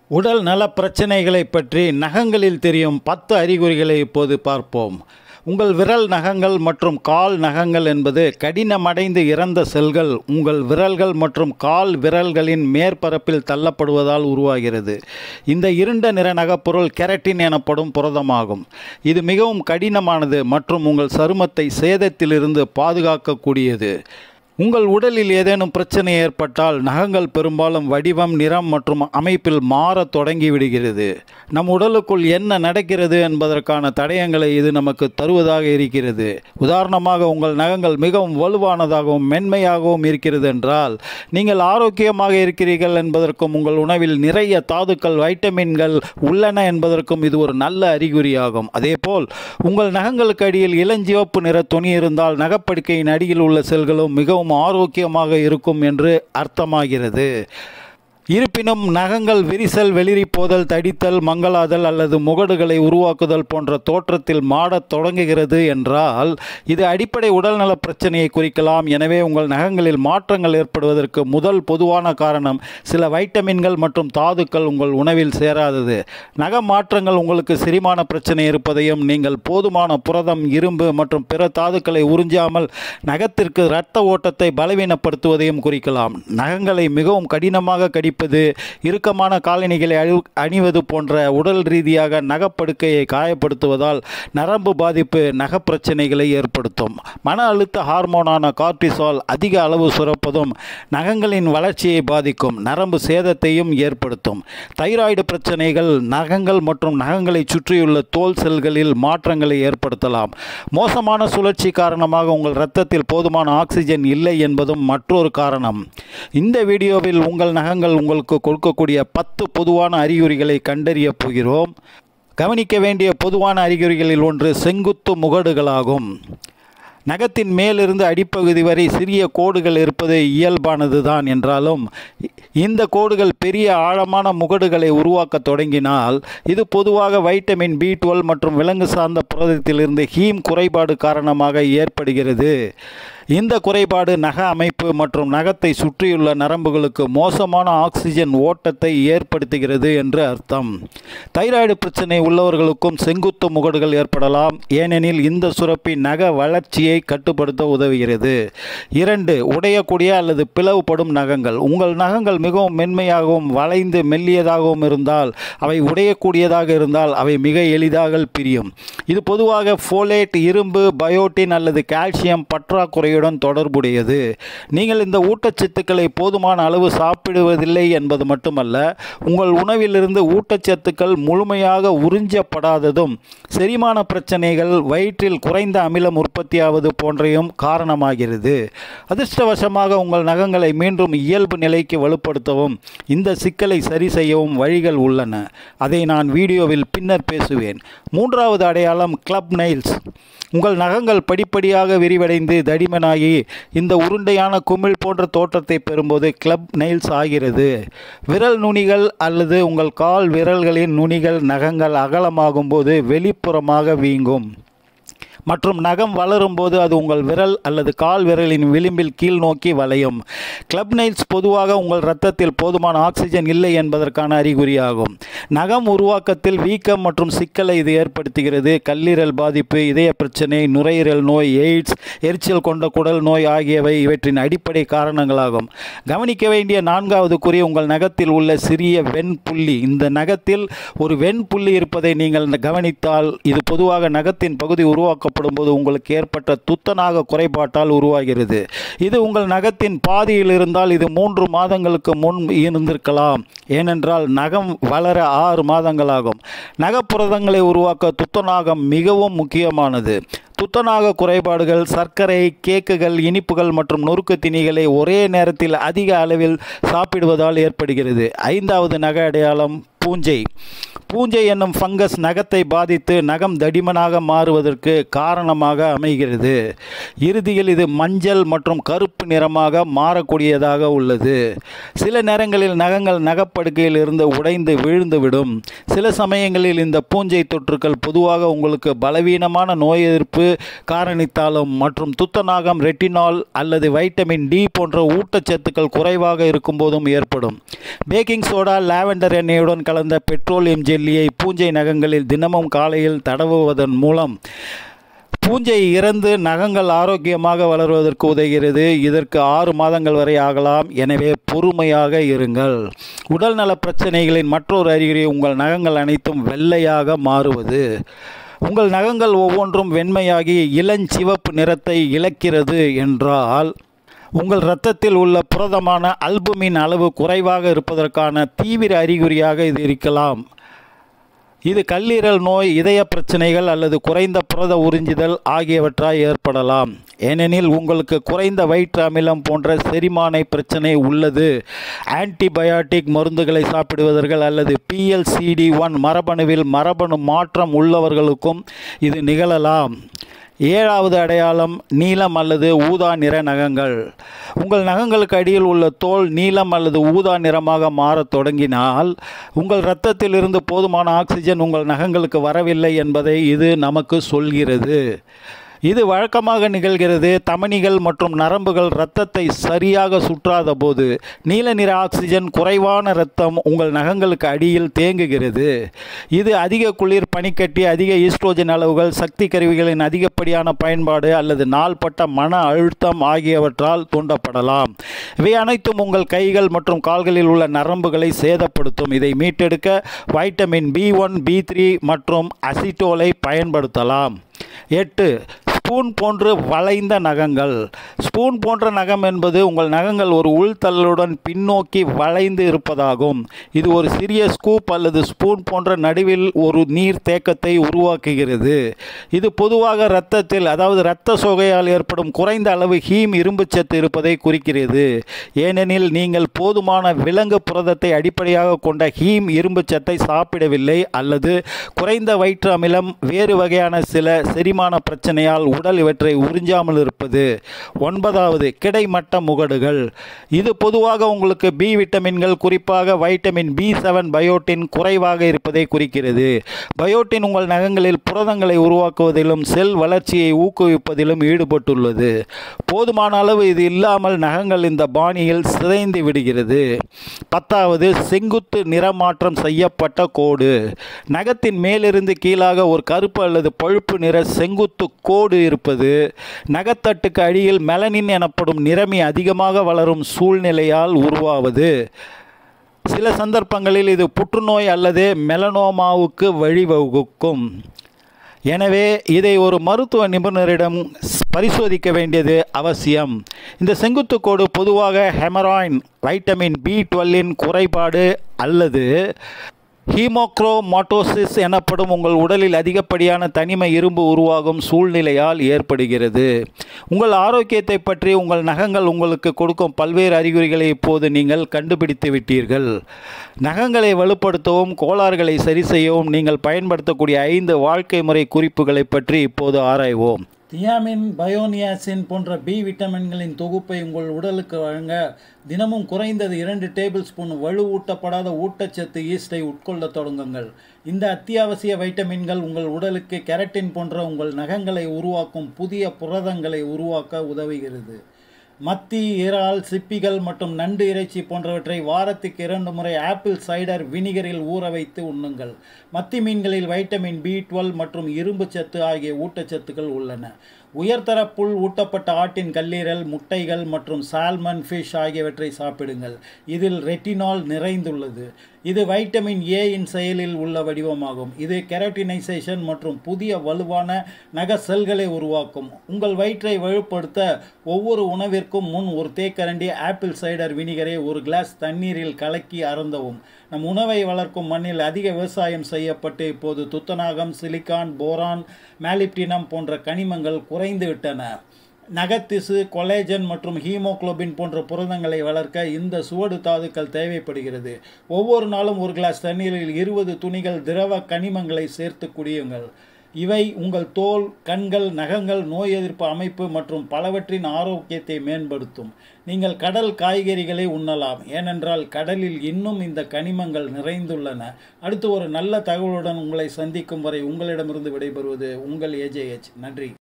உடல் நல பிரச்சனைகளை பற்றி நகங்களில் தெரியும் பத்து அறிகுறிகளை இப்போது பார்ப்போம் உங்கள் விரல் நகங்கள் மற்றும் கால் நகங்கள் என்பது கடினமடைந்து இறந்த செல்கள் உங்கள் விரல்கள் மற்றும் கால் விரல்களின் மேற்பரப்பில் தள்ளப்படுவதால் உருவாகிறது இந்த இருண்ட நிற நகப்பொருள் கெரட்டின் எனப்படும் புரதமாகும் இது மிகவும் கடினமானது மற்றும் உங்கள் சருமத்தை சேதத்திலிருந்து பாதுகாக்கக்கூடியது உங்கள் உடலில் ஏதேனும் பிரச்சனை ஏற்பட்டால் நகங்கள் பெரும்பாலும் வடிவம் நிறம் மற்றும் அமைப்பில் மாறத் தொடங்கிவிடுகிறது நம் உடலுக்குள் என்ன நடக்கிறது என்பதற்கான தடயங்களை இது நமக்கு தருவதாக இருக்கிறது உதாரணமாக உங்கள் நகங்கள் மிகவும் வலுவானதாகவும் மென்மையாகவும் இருக்கிறது என்றால் நீங்கள் ஆரோக்கியமாக இருக்கிறீர்கள் என்பதற்கும் உங்கள் உணவில் நிறைய தாதுக்கள் வைட்டமின்கள் உள்ளன என்பதற்கும் இது ஒரு நல்ல அறிகுறியாகும் அதேபோல் உங்கள் நகங்களுக்கு அடியில் இளஞ்சிவப்பு நிற துணி இருந்தால் நகப்படுக்கையின் அடியில் உள்ள செல்களும் மிகவும் ஆரோக்கியமாக இருக்கும் என்று அர்த்தமாகிறது இருப்பினும் நகங்கள் விரிசல் வெளிரி போதல் தடித்தல் மங்களாதல் அல்லது முகடுகளை உருவாக்குதல் போன்ற தோற்றத்தில் மாடத் தொடங்குகிறது என்றால் இது அடிப்படை உடல்நல பிரச்சனையை குறிக்கலாம் எனவே உங்கள் நகங்களில் மாற்றங்கள் ஏற்படுவதற்கு முதல் பொதுவான காரணம் சில வைட்டமின்கள் மற்றும் தாதுக்கள் உங்கள் உணவில் சேராதது நக மாற்றங்கள் உங்களுக்கு செரிமான பிரச்சனை இருப்பதையும் நீங்கள் போதுமான புரதம் இரும்பு மற்றும் பிற தாதுக்களை உறிஞ்சாமல் நகத்திற்கு இரத்த ஓட்டத்தை பலவீனப்படுத்துவதையும் குறிக்கலாம் நகங்களை மிகவும் கடினமாக கடிப்பது இறுக்கமான காலணிகளை அழி அணிவது போன்ற உடல் ரீதியாக நகப்படுக்கையை காயப்படுத்துவதால் நரம்பு பாதிப்பு நகப்பிரச்சனைகளை ஏற்படுத்தும் மன அழுத்த ஹார்மோனான கார்டிசால் அதிக அளவு சுரப்பதும் நகங்களின் வளர்ச்சியை பாதிக்கும் நரம்பு சேதத்தையும் ஏற்படுத்தும் தைராய்டு பிரச்சனைகள் நகங்கள் மற்றும் நகங்களை சுற்றியுள்ள தோல் செல்களில் மாற்றங்களை ஏற்படுத்தலாம் மோசமான சுழற்சி காரணமாக உங்கள் இரத்தத்தில் போதுமான ஆக்சிஜன் இல்லை என்பதும் மற்றொரு காரணம் இந்த வீடியோவில் உங்கள் நகங்கள் உங்களுக்கு கொடுக்கக்கூடிய பத்து பொதுவான அறிகுறிகளை கண்டறிய போகிறோம் கவனிக்க வேண்டிய பொதுவான அறிகுறிகளில் ஒன்று செங்குத்து முகடுகளாகும் நகத்தின் மேலிருந்து அடிப்பகுதி வரை சிறிய கோடுகள் இருப்பது இயல்பானது தான் என்றாலும் இந்த கோடுகள் பெரிய ஆழமான முகடுகளை உருவாக்க தொடங்கினால் இது பொதுவாக வைட்டமின் பி டுவெல் மற்றும் விலங்கு சார்ந்த புரதத்திலிருந்து ஹீம் குறைபாடு காரணமாக ஏற்படுகிறது இந்த குறைபாடு நக அமைப்பு மற்றும் நகத்தை சுற்றியுள்ள நரம்புகளுக்கு மோசமான ஆக்சிஜன் ஓட்டத்தை ஏற்படுத்துகிறது என்று அர்த்தம் தைராய்டு பிரச்சனை உள்ளவர்களுக்கும் செங்குத்து முகடுகள் ஏற்படலாம் ஏனெனில் இந்த சுரப்பி நக வளர்ச்சியை கட்டுப்படுத்த உதவுகிறது இரண்டு உடையக்கூடிய அல்லது பிளவுபடும் நகங்கள் உங்கள் நகங்கள் மிகவும் மென்மையாகவும் வளைந்து மெல்லியதாகவும் இருந்தால் அவை உடையக்கூடியதாக இருந்தால் அவை மிக எளிதாக பிரியும் இது பொதுவாக ஃபோலேட் இரும்பு பயோட்டின் அல்லது கால்சியம் பற்றாக்குறையுடன் தொடர்புடையது நீங்கள் இந்த ஊட்டச்சத்துக்களை போதுமான அளவு சாப்பிடுவதில்லை என்பது மட்டுமல்ல உங்கள் உணவிலிருந்து ஊட்டச்சத்துக்கள் முழுமையாக உறிஞ்சப்படாததும் செரிமான பிரச்சனைகள் வயிற்றில் குறைந்த அமிலம் உற்பத்தியாவது போன்றையும் காரணமாகிறது அதிர்ஷ்டவசமாக உங்கள் நகங்களை மீண்டும் இயல்பு நிலைக்கு வலுப்படுத்தவும் இந்த சிக்கலை சரி செய்யவும் வழிகள் உள்ளன அதை நான் வீடியோவில் பின்னர் பேசுவேன் மூன்றாவது அடையாளம் கிளப் நைல்ஸ் உங்கள் நகங்கள் படிப்படியாக விரிவடைந்து தடிமனாகி இந்த உருண்டையான குமிழ் போன்ற தோற்றத்தை பெறும்போது கிளப் நெயில்ஸ் ஆகிறது விரல் நுனிகள் அல்லது உங்கள் கால் விரல்களின் நுனிகள் நகங்கள் அகலமாகும் போது வெளிப்புறமாக வீங்கும் மற்றும் நகம் வளரும் போது அது உங்கள் விரல் அல்லது கால் விரலின் விளிம்பில் கீழ் நோக்கி வளையும் கிளப் நைல்ஸ் பொதுவாக உங்கள் இரத்தத்தில் போதுமான ஆக்சிஜன் இல்லை என்பதற்கான அறிகுறியாகும் நகம் உருவாக்கத்தில் வீக்கம் மற்றும் சிக்கலை இது ஏற்படுத்துகிறது கல்லீரல் பாதிப்பு இதய பிரச்சனை நுரையீரல் நோய் எய்ட்ஸ் எரிச்சல் கொண்ட குடல் நோய் ஆகியவை இவற்றின் அடிப்படை காரணங்களாகும் கவனிக்க வேண்டிய நான்காவது குறி உங்கள் நகத்தில் உள்ள சிறிய வெண்புள்ளி இந்த நகத்தில் ஒரு வெண்புள்ளி இருப்பதை நீங்கள் கவனித்தால் இது பொதுவாக நகத்தின் பகுதி உருவாக்க உருவாக்கப்படும் போது உங்களுக்கு ஏற்பட்ட துத்தநாக குறைபாட்டால் உருவாகிறது இது உங்கள் நகத்தின் பாதியில் இருந்தால் இது மூன்று மாதங்களுக்கு முன் இருந்திருக்கலாம் ஏனென்றால் நகம் வளர ஆறு மாதங்களாகும் நகப்புரதங்களை உருவாக்க துத்தநாகம் மிகவும் முக்கியமானது துத்தநாக குறைபாடுகள் சர்க்கரை கேக்குகள் இனிப்புகள் மற்றும் நொறுக்கு திணிகளை ஒரே நேரத்தில் அதிக அளவில் சாப்பிடுவதால் ஏற்படுகிறது ஐந்தாவது நக அடையாளம் பூஞ்சை பூஞ்சை என்னும் ஃபங்கஸ் நகத்தை பாதித்து நகம் தடிமனாக மாறுவதற்கு காரணமாக அமைகிறது இறுதியில் இது மஞ்சள் மற்றும் கருப்பு நிறமாக மாறக்கூடியதாக உள்ளது சில நேரங்களில் நகங்கள் நகப்படுக்கையில் இருந்து உடைந்து விழுந்துவிடும் சில சமயங்களில் இந்த பூஞ்சை தொற்றுக்கள் பொதுவாக உங்களுக்கு பலவீனமான நோய் எதிர்ப்பு காரணித்தாலும் மற்றும் துத்தநாகம் ரெட்டினால் அல்லது வைட்டமின் டி போன்ற ஊட்டச்சத்துக்கள் குறைவாக இருக்கும்போதும் ஏற்படும் பேக்கிங் சோடா லாவெண்டர் எண்ணெயுடன் கலந்த பெட்ரோலியம் ஜெல்லியை பூஞ்சை நகங்களில் தினமும் காலையில் தடவுவதன் மூலம் பூஞ்சை இறந்து நகங்கள் ஆரோக்கியமாக வளர்வதற்கு உதவுகிறது இதற்கு ஆறு மாதங்கள் வரை ஆகலாம் எனவே பொறுமையாக இருங்கள் உடல்நல பிரச்சனைகளின் மற்றொரு அறிகுறி உங்கள் நகங்கள் அனைத்தும் வெள்ளையாக மாறுவது உங்கள் நகங்கள் ஒவ்வொன்றும் வெண்மையாகி இளஞ்சிவப்பு நிறத்தை இழக்கிறது என்றால் உங்கள் இரத்தத்தில் உள்ள புரதமான அல்புமின் அளவு குறைவாக இருப்பதற்கான தீவிர அறிகுறியாக இது இருக்கலாம் இது கல்லீரல் நோய் இதய பிரச்சனைகள் அல்லது குறைந்த புரத உறிஞ்சுதல் ஆகியவற்றால் ஏற்படலாம் ஏனெனில் உங்களுக்கு குறைந்த வயிற்று அமிலம் போன்ற செரிமான பிரச்சனை உள்ளது ஆன்டிபயாட்டிக் மருந்துகளை சாப்பிடுவதர்கள் அல்லது பிஎல்சிடி ஒன் மரபணுவில் மரபணு மாற்றம் உள்ளவர்களுக்கும் இது நிகழலாம் ஏழாவது அடையாளம் நீலம் அல்லது ஊதா நிற நகங்கள் உங்கள் நகங்களுக்கு அடியில் உள்ள தோல் நீலம் அல்லது ஊதா நிறமாக மாறத் தொடங்கினால் உங்கள் இரத்தத்தில் இருந்து போதுமான ஆக்சிஜன் உங்கள் நகங்களுக்கு வரவில்லை என்பதை இது நமக்கு சொல்கிறது இது வழக்கமாக நிகழ்கிறது தமனிகள் மற்றும் நரம்புகள் இரத்தத்தை சரியாக சுற்றாத போது நீல நிற ஆக்சிஜன் குறைவான இரத்தம் உங்கள் நகங்களுக்கு அடியில் தேங்குகிறது இது அதிக குளிர் பனிக்கட்டி அதிக ஈஸ்ட்ரோஜன் அளவுகள் சக்தி கருவிகளின் அதிகப்படியான பயன்பாடு அல்லது நாள்பட்ட மன அழுத்தம் ஆகியவற்றால் தூண்டப்படலாம் இவை அனைத்தும் உங்கள் கைகள் மற்றும் கால்களில் உள்ள நரம்புகளை சேதப்படுத்தும் இதை மீட்டெடுக்க vitamin B one B three மற்றும் அசிட்டோலை பயன்படுத்தலாம் எட்டு ஸ்பூன் போன்று வளைந்த நகங்கள் ஸ்பூன் போன்ற நகம் என்பது உங்கள் நகங்கள் ஒரு உள்தள்ளலுடன் பின்னோக்கி வளைந்து இருப்பதாகும் இது ஒரு சிறிய ஸ்கூப் அல்லது ஸ்பூன் போன்ற நடுவில் ஒரு நீர் தேக்கத்தை உருவாக்குகிறது இது பொதுவாக இரத்தத்தில் அதாவது இரத்த சோகையால் ஏற்படும் குறைந்த அளவு ஹீம் இரும்புச்சத்து இருப்பதை குறிக்கிறது ஏனெனில் நீங்கள் போதுமான விலங்கு புரதத்தை அடிப்படையாக கொண்ட ஹீம் இரும்புச்சத்தை சாப்பிடவில்லை அல்லது குறைந்த வயிற்று அமிலம் வேறு வகையான சில செரிமான பிரச்சனையால் உடல் இவற்றை உறிஞ்சாமல் இருப்பது ஒன்பதாவது கிடைமட்ட முகடுகள் இது பொதுவாக உங்களுக்கு பி விட்டமின்கள் குறிப்பாக வைட்டமின் பி செவன் பயோட்டின் குறைவாக இருப்பதை குறிக்கிறது பயோட்டின் உங்கள் நகங்களில் புரதங்களை உருவாக்குவதிலும் செல் வளர்ச்சியை ஊக்குவிப்பதிலும் ஈடுபட்டுள்ளது போதுமான அளவு இது இல்லாமல் நகங்கள் இந்த பாணியில் சிதைந்து விடுகிறது பத்தாவது செங்குத்து நிறமாற்றம் செய்யப்பட்ட கோடு நகத்தின் மேலிருந்து கீழாக ஒரு கருப்பு அல்லது பழுப்பு நிற செங்குத்து கோடு இருப்பது நகத்தட்டுக்கு அடியில் மெலனின் எனப்படும் நிறமி அதிகமாக வளரும் சூழ்நிலையால் உருவாவது சில சந்தர்ப்பங்களில் இது புற்றுநோய் அல்லது மெலனோமாவுக்கு வழிவகுக்கும் எனவே இதை ஒரு மருத்துவ நிபுணரிடம் பரிசோதிக்க வேண்டியது அவசியம் இந்த செங்குத்துக்கோடு பொதுவாக ஹெமராயின் வைட்டமின் பி டுவெல்லின் குறைபாடு அல்லது ஹீமோக்ரோமாட்டோசிஸ் எனப்படும் உங்கள் உடலில் அதிகப்படியான தனிம இரும்பு உருவாகும் சூழ்நிலையால் ஏற்படுகிறது உங்கள் ஆரோக்கியத்தை பற்றி உங்கள் நகங்கள் உங்களுக்கு கொடுக்கும் பல்வேறு அறிகுறிகளை இப்போது நீங்கள் கண்டுபிடித்து விட்டீர்கள் நகங்களை வலுப்படுத்தவும் கோளாறுகளை சரி செய்யவும் நீங்கள் பயன்படுத்தக்கூடிய ஐந்து வாழ்க்கை முறை குறிப்புகளை பற்றி இப்போது ஆராய்வோம் தியாமின் பயோனியாசின் போன்ற பி விட்டமின்களின் தொகுப்பை உங்கள் உடலுக்கு வழங்க தினமும் குறைந்தது இரண்டு டேபிள் ஸ்பூன் வலுவூட்டப்படாத ஊட்டச்சத்து ஈஸ்டை உட்கொள்ளத் தொடங்குங்கள் இந்த அத்தியாவசிய வைட்டமின்கள் உங்கள் உடலுக்கு கெரட்டின் போன்ற உங்கள் நகங்களை உருவாக்கும் புதிய புரதங்களை உருவாக்க உதவுகிறது மத்தி இறால் சிப்பிகள் மற்றும் நண்டு இறைச்சி போன்றவற்றை வாரத்துக்கு இரண்டு முறை ஆப்பிள் சைடர் வினிகரில் ஊற வைத்து உண்ணுங்கள் மத்தி மீன்களில் வைட்டமின் பி டுவெல் மற்றும் இரும்பு சத்து ஆகிய ஊட்டச்சத்துக்கள் உள்ளன உயர்தர புல் ஊட்டப்பட்ட ஆட்டின் கல்லீரல் முட்டைகள் மற்றும் சால்மன் ஃபிஷ் ஆகியவற்றை சாப்பிடுங்கள் இதில் ரெட்டினால் நிறைந்துள்ளது இது வைட்டமின் ஏ இன் செயலில் உள்ள வடிவமாகும் இது கெரட்டினைசேஷன் மற்றும் புதிய வலுவான நக செல்களை உருவாக்கும் உங்கள் வயிற்றை வலுப்படுத்த ஒவ்வொரு உணவிற்கும் முன் ஒரு தேக்கரண்டி ஆப்பிள் சைடர் வினிகரை ஒரு கிளாஸ் தண்ணீரில் கலக்கி அருந்தவும் நம் உணவை வளர்க்கும் மண்ணில் அதிக விவசாயம் செய்யப்பட்டு இப்போது துத்தநாகம் சிலிக்கான் போரான் மேலிப்டினம் போன்ற கனிமங்கள் குறைந்து விட்டன நகத்திசு கொலேஜன் மற்றும் ஹீமோகுளோபின் போன்ற புரதங்களை வளர்க்க இந்த சுவடு தாதுக்கள் தேவைப்படுகிறது ஒவ்வொரு நாளும் ஒரு கிளாஸ் தண்ணீரில் இருபது துணிகள் திரவ கனிமங்களை சேர்த்து குடியுங்கள் இவை உங்கள் தோல் கண்கள் நகங்கள் நோய் எதிர்ப்பு அமைப்பு மற்றும் பலவற்றின் ஆரோக்கியத்தை மேம்படுத்தும் நீங்கள் கடல் காய்கறிகளை உண்ணலாம் ஏனென்றால் கடலில் இன்னும் இந்த கனிமங்கள் நிறைந்துள்ளன அடுத்து ஒரு நல்ல தகவலுடன் உங்களை சந்திக்கும் வரை உங்களிடமிருந்து விடைபெறுவது உங்கள் ஏஜேஎச் நன்றி